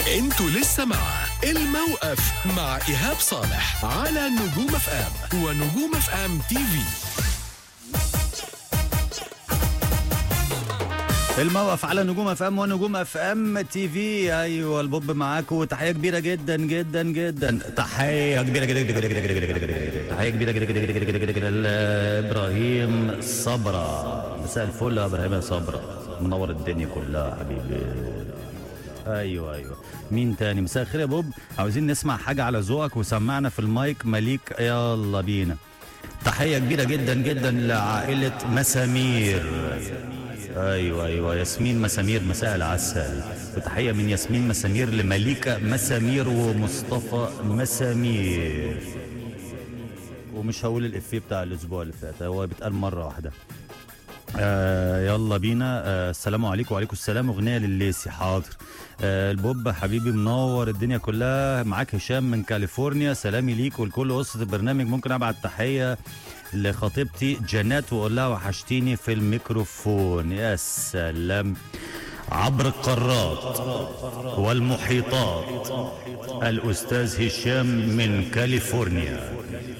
انتوا لسه مع الموقف مع ايهاب صالح على نجوم اف ام ونجوم اف ام تي في الموقف على نجوم اف ام ونجوم اف ام تي في ايوه البوب معاكم تحيه كبيره جدا جدا جدا تحيه كبيره جدا جدا جدا جدا جدا جدا تحيه كبيره جدا جدا جدا جدا جدا جدا لابراهيم صبرا مساء الفل يا ابراهيم يا صبرا منور الدنيا كلها حبيبي ايوه ايوه مين تاني مساء الخير يا بوب عاوزين نسمع حاجه على ذوقك وسمعنا في المايك مليك يلا بينا تحيه كبيره جدا جدا لعائله مسامير ايوه ايوه ياسمين مسامير مساء العسل وتحيه من ياسمين مسامير لمليكه مسامير ومصطفى مسامير ومش هقول الافيه بتاع الاسبوع اللي فات هو بيتقال مره واحده آه يلا بينا آه السلام عليكم وعليكم السلام اغنيه لليسي حاضر آه البوب حبيبي منور الدنيا كلها معاك هشام من كاليفورنيا سلامي ليك ولكل اسره البرنامج ممكن ابعت تحيه لخطيبتي جنات واقول لها وحشتيني في الميكروفون يا سلام عبر القارات والمحيطات الاستاذ هشام من كاليفورنيا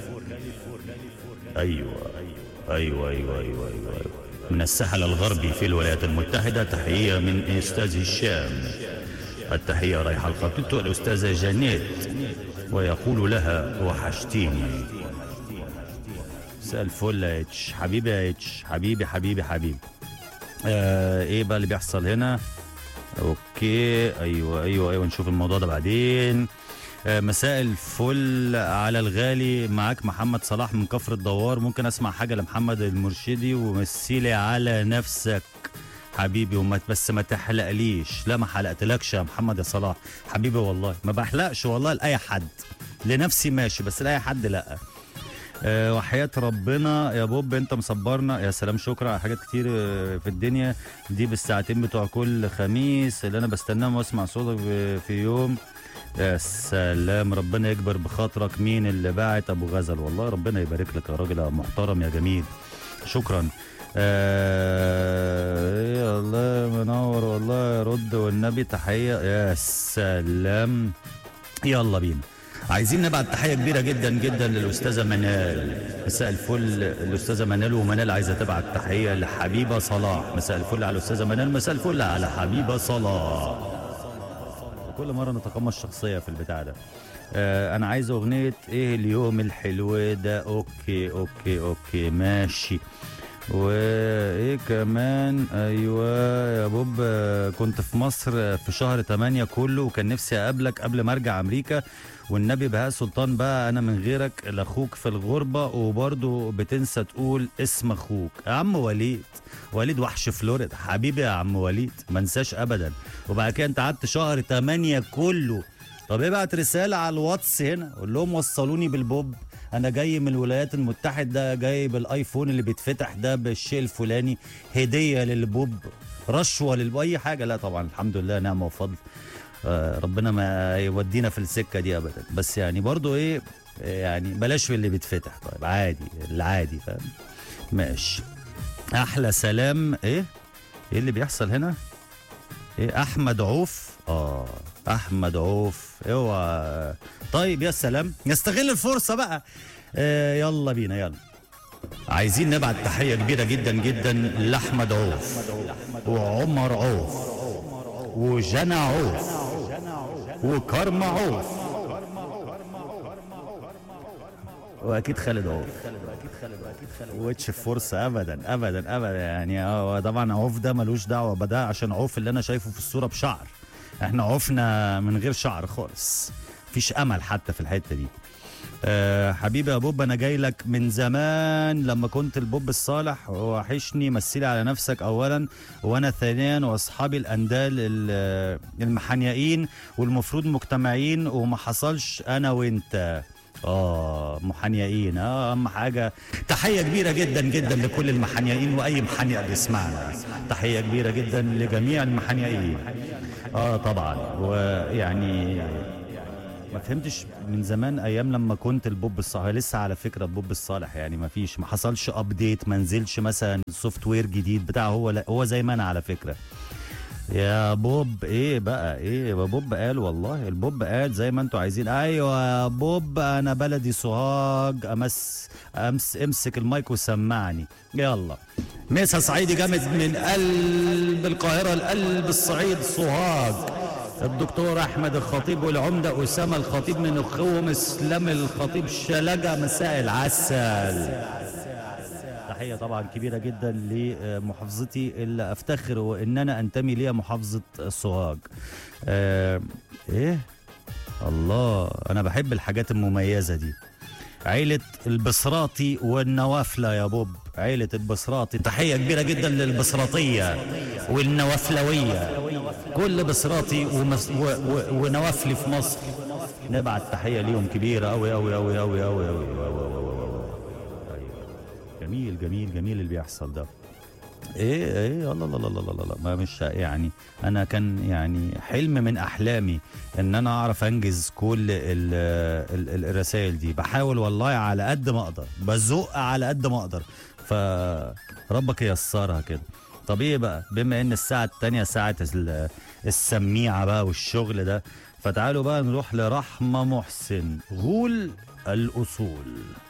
ايوه ايوه ايوه ايوه ايوه, أيوة. من الساحل الغربي في الولايات المتحده تحيه من استاذ هشام التحيه رايحه لخطيبته الاستاذه جانيت ويقول لها وحشتيني مساء الفل يا اتش حبيبي يا اتش حبيبي حبيبي حبيبي آه ايه بقى اللي بيحصل هنا اوكي ايوه ايوه ايوه نشوف الموضوع ده بعدين آه مساء الفل على الغالي معاك محمد صلاح من كفر الدوار ممكن اسمع حاجه لمحمد المرشدي ومثلي على نفسك حبيبي وما بس ما تحلقليش لا ما حلقتلكش يا محمد يا صلاح حبيبي والله ما بحلقش والله لاي حد لنفسي ماشي بس لاي حد لا أه وحياة ربنا يا بوب انت مصبرنا يا سلام شكرا على حاجات كتير في الدنيا دي بالساعتين بتوع كل خميس اللي انا بستناهم واسمع صوتك في يوم يا سلام ربنا يكبر بخاطرك مين اللي باعت ابو غزل والله ربنا يبارك لك يا راجل يا محترم يا جميل شكرا آه يا الله منور والله رد والنبي تحيه يا سلام يلا بينا عايزين نبعت تحيه كبيره جدا جدا للاستاذه منال مساء الفل الاستاذه منال ومنال عايزه تبعت تحيه لحبيبه صلاح مساء الفل على الاستاذه منال مساء الفل على حبيبه صلاح كل مره نتقمص الشخصيه في البتاع ده آه انا عايز اغنيه ايه اليوم الحلو ده اوكي اوكي اوكي ماشي وايه كمان ايوه يا بوب كنت في مصر في شهر 8 كله وكان نفسي اقابلك قبل ما ارجع امريكا والنبي بهاء سلطان بقى انا من غيرك لاخوك في الغربه وبرضه بتنسى تقول اسم اخوك يا عم وليد وليد وحش فلوريدا حبيبي يا عم وليد ما انساش ابدا وبعد كده انت قعدت شهر 8 كله طب ابعت رساله على الواتس هنا قول لهم وصلوني بالبوب انا جاي من الولايات المتحده جاي بالايفون اللي بيتفتح ده بالشيء الفلاني هديه للبوب رشوه لأي حاجه لا طبعا الحمد لله نعمه وفضل آه ربنا ما يودينا في السكه دي ابدا بس يعني برضو ايه يعني بلاش في اللي بيتفتح طيب عادي العادي فاهم ماشي احلى سلام ايه ايه اللي بيحصل هنا ايه احمد عوف اه احمد عوف اوعى طيب يا سلام نستغل الفرصه بقى آه يلا بينا يلا عايزين نبعت تحيه كبيره جدا جدا لاحمد عوف وعمر عوف وجنى عوف وكرم عوف واكيد خالد عوف واتش فرصه ابدا ابدا ابدا يعني هو طبعا عوف ده ملوش دعوه بده عشان عوف اللي انا شايفه في الصوره بشعر احنا عوفنا من غير شعر خالص مفيش امل حتى في الحته دي أه حبيبي يا بوب انا جاي لك من زمان لما كنت البوب الصالح وحشني مثلي على نفسك اولا وانا ثانيا واصحابي الاندال المحنيقين والمفروض مجتمعين وما حصلش انا وانت اه محنيقين اه اهم حاجه تحيه كبيره جدا جدا لكل المحنيقين واي محنيق بيسمعنا تحيه كبيره جدا لجميع المحنيقين اه طبعا ويعني ما فهمتش من زمان ايام لما كنت البوب الصالح لسه على فكره البوب الصالح يعني ما فيش ما حصلش ابديت ما نزلش مثلا سوفت وير جديد بتاع هو لا هو زي ما انا على فكره يا بوب ايه بقى ايه بوب قال والله البوب قال زي ما انتوا عايزين ايوه يا بوب انا بلدي سوهاج امس امس امسك المايك وسمعني يلا مسا صعيدي جامد من قلب القاهره لقلب الصعيد سوهاج الدكتور احمد الخطيب والعمده اسامه الخطيب من الخوم اسلام الخطيب شلجه مساء العسل تحيه طبعا كبيره جدا لمحافظتي اللي افتخر وان انا انتمي ليها محافظه سوهاج آه ايه الله انا بحب الحاجات المميزه دي عيلة البصراطي والنوافلة يا بوب عيلة البصراطي تحية كبيرة جدا للبصراطية والنوافلوية كل بصراطي ومس و و ونوافلي في مصر نبعت تحية ليهم كبيرة أوي أوي أوي أوي أوي أوي جميل جميل جميل اللي بيحصل ده ايه ايه الله الله الله الله الله ما مش يعني انا كان يعني حلم من احلامي ان انا اعرف انجز كل ال ال الرسائل دي بحاول والله على قد ما اقدر بزق على قد ما اقدر فربك ييسرها كده طب ايه بقى بما ان الساعه التانية ساعه ال- السميعه بقى والشغل ده فتعالوا بقى نروح لرحمه محسن غول الاصول